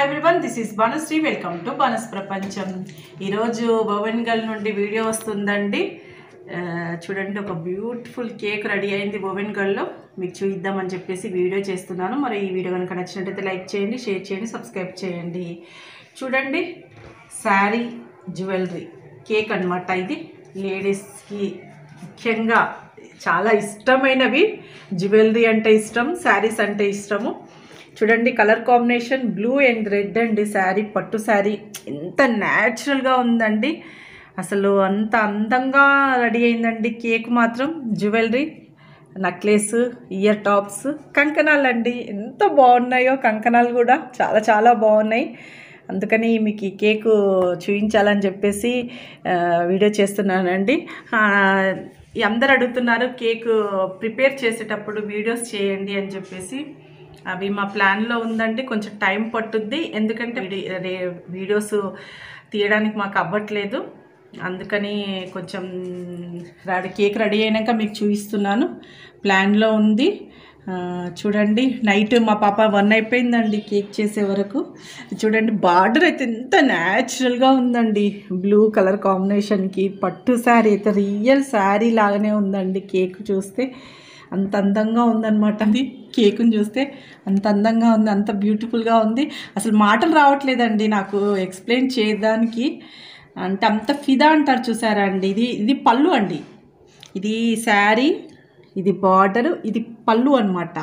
hi everyone this is Banashree welcome to బనస్ ప్రపంచం ఈరోజు భువన్గల్ నుండి వీడియో వస్తుందండి ఆ, చూడండి ఒక బ్యూటిఫుల్ కేక్ రెడీ అయింది భువన్గల్లో మీకు చూద్దామని చెప్పేసి వీడియో చేస్తున్నాను మరి ఈ వీడియో కనుక నచ్చినట్టయితే లైక్ చేయండి షేర్ చేయండి సబ్స్క్రైబ్ చేయండి చూడండి శారీ జ్యువెలరీ కేక్ అన్నమాట ఇది లేడీస్కి ముఖ్యంగా చాలా ఇష్టమైనవి జ్యువెలరీ అంటే ఇష్టం శారీస్ అంటే ఇష్టము చూడండి colour combination blue and red అండి శారీ పట్టు శారీ ఎంత న్యాచురల్గా ఉందండి అసలు అంత అందంగా రెడీ అయిందండి కేక్ మాత్రం జ్యువెలరీ నెక్లెస్ ఇయర్ టాప్స్ కంకణాలు అండి ఎంత బాగున్నాయో కంకణాలు కూడా చాలా చాలా బాగున్నాయి అందుకని మీకు ఈ కేకు చూపించాలని చెప్పేసి ఆ, వీడియో చేస్తున్నానండి ఆ, ఈ అందరు అడుగుతున్నారు కేక్ ప్రిపేర్ చేసేటప్పుడు వీడియోస్ చేయండి అని చెప్పేసి అవి మా ప్లాన్లో ఉందండి కొంచెం టైం పట్టుద్ది ఎందుకంటే వీడి- రే- వీడియోస్ తీయడానికి మాకు అవ్వట్లేదు అందుకని కొంచెం రెడీ కేక్ రెడీ అయినాక మీకు చూపిస్తున్నాను ప్లాన్లో ఉంది ఆ, చూడండి నైట్ మా పాప వన్ అయిపోయిందండి కేక్ చేసే వరకు చూడండి బార్డర్ అయితే ఎంత న్యాచురల్గా ఉందండి బ్లూ కలర్ కాంబినేషన్కి పట్టు శారీ అయితే రియల్ శారీ లాగానే ఉందండి కేక్ చూస్తే అంత అందంగా ఉందన్నమాట అది కేకుని చూస్తే అంత అందంగా ఉంది అంత బ్యూటిఫుల్గా ఉంది అసలు మాటలు రావట్లేదండి నాకు ఎక్స్ప్లెయిన్ చేయడానికి అంటే అంత ఫిదా అంటారు చూసారా అండి ఇది ఇది పళ్ళు అండి ఇది శారీ ఇది బార్డర్ ఇది పళ్ళు అనమాట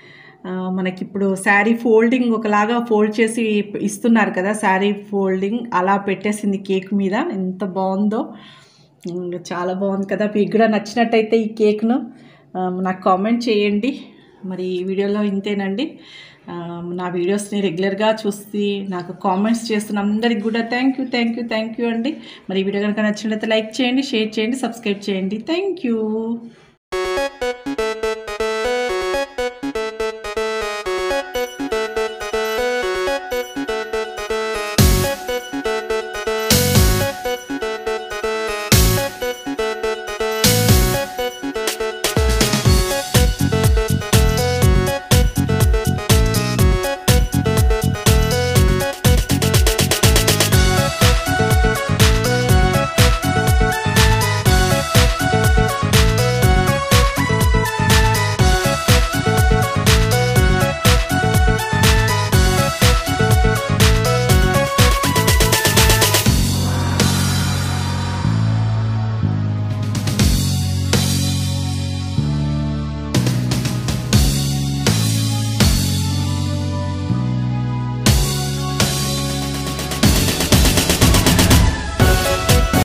మనకి ఇప్పుడు శారీ ఫోల్డింగ్ ఒకలాగా ఫోల్డ్ చేసి ఇస్తున్నారు కదా శారీ ఫోల్డింగ్ అలా పెట్టేసింది కేక్ మీద ఎంత బాగుందో ఇంకా చాలా బాగుంది కదా మీకు కూడా నచ్చినట్టయితే ఈ కేక్ను ఆ, నాకు కామెంట్ చేయండి మరి ఈ వీడియోలో ఇంతేనండి ఆ, నా వీడియోస్ని రెగ్యులర్గా చూసి నాకు కామెంట్స్ చేస్తున్న అందరికి కూడా thank you thank you thank you అండి మరి ఈ వీడియో కనుక నచ్చినట్లయితే లైక్ చేయండి షేర్ చేయండి సబ్స్క్రైబ్ చేయండి థ్యాంక్ యూ